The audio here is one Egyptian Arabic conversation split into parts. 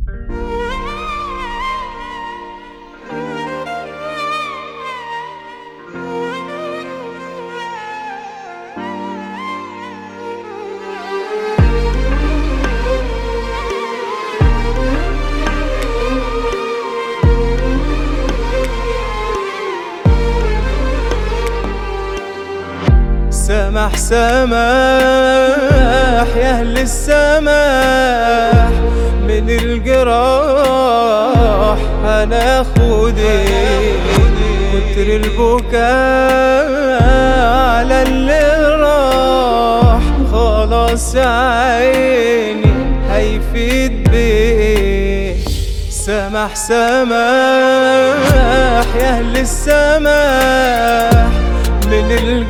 سمح سماح يا أهل السماح من الجراح هناخد كتر البكاء على اللي راح خلاص عيني هيفيد بيه سمح سماح يا أهل السماح من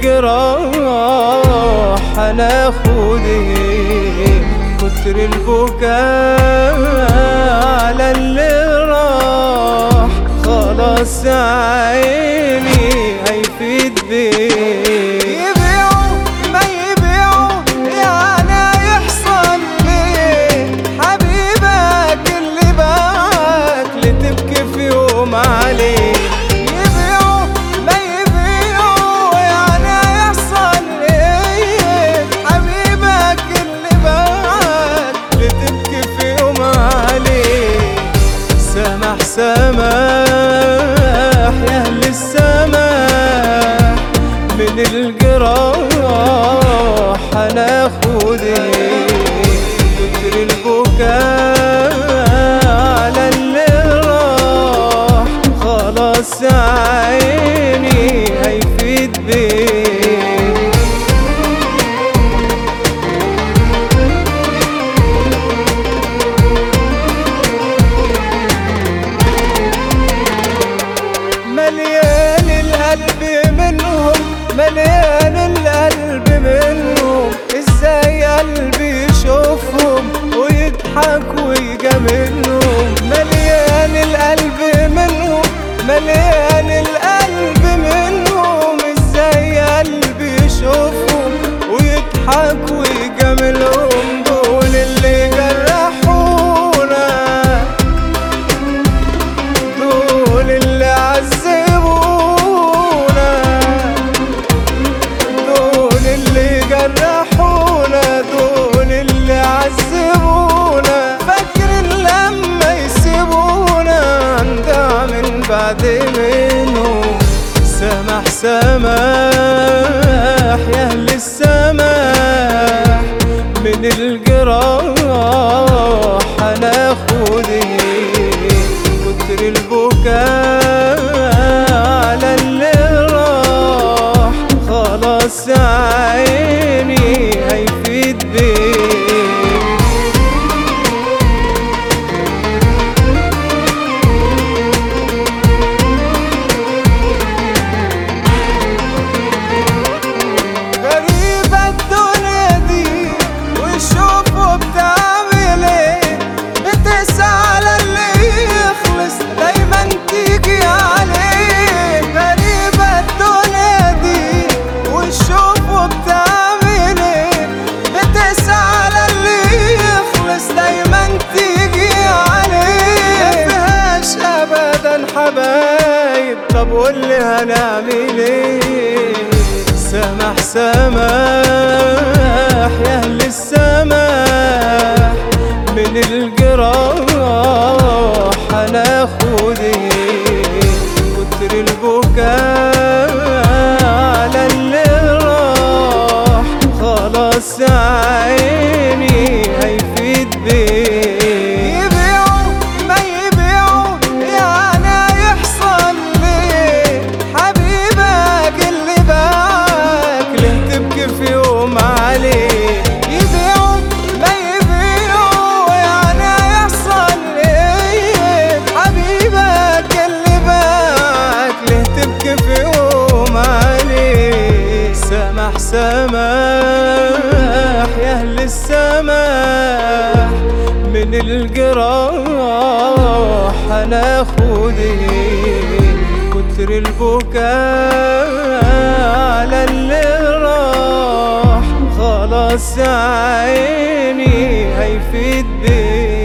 الجراح هناخد كتر البكاء على اللي راح خلاص عيني هيفيد بيه يبيعوا ما يبيعوا يعني يحصل ليه حبيبك اللي باعك لتبكي في يوم عليه يبيعوا ما يبيعوا يعني يحصل ليه حبيبك اللي باعك لتبكي في يوم عليه سمح سماح يا أهل السماح من الجراح هناخد كتر البكاء على اللي راح خلاص عيني هيفيد بيه مليان القلب منهم مليان القلب منهم ازاي قلبي يشوفهم ويضحك ويجاملهم مليان القلب منهم مليان القلب منهم ازاي قلبي يشوفهم ويضحك ويجاملهم دول اللي جرحونا دول اللي عذبونا دول اللي جرحونا دول اللي عذبونا فاكر لما يسيبونا هندع من بعد منهم سمح سماح يا أهل السماح من الجراح هناخد كتر البكاء على اللي راح خلاص عيني هيفيد بيه غريبة الدنيا دي وشوفوا بتعمل ايه بتسعى على اللي يخلص دايما تيجي عليه غريبة الدنيا دي وشوفوا بتعمل ايه بتسعى على اللي يخلص دايما تيجي عليه مفيهاش ابدا حبايب طب قولي هنعمل ايه سمح سماح يا اهل السماح من الجراح هناخد كتر البكاء على اللي راح خلاص عيني هيفيد بيه يبيعوا ما يبيعوا يعني يحصل ليه حبيبك اللي باعك ليه تبكي في يوم عليه يبيعوا ما يبيعوا يعني يحصل ليه حبيبك اللي باعك ليه تبكي في يوم عليه سمح سماح يا أهل السماح من الجراح هناخد كتر البكاء على اللي راح خلاص عيني هيفيد بيه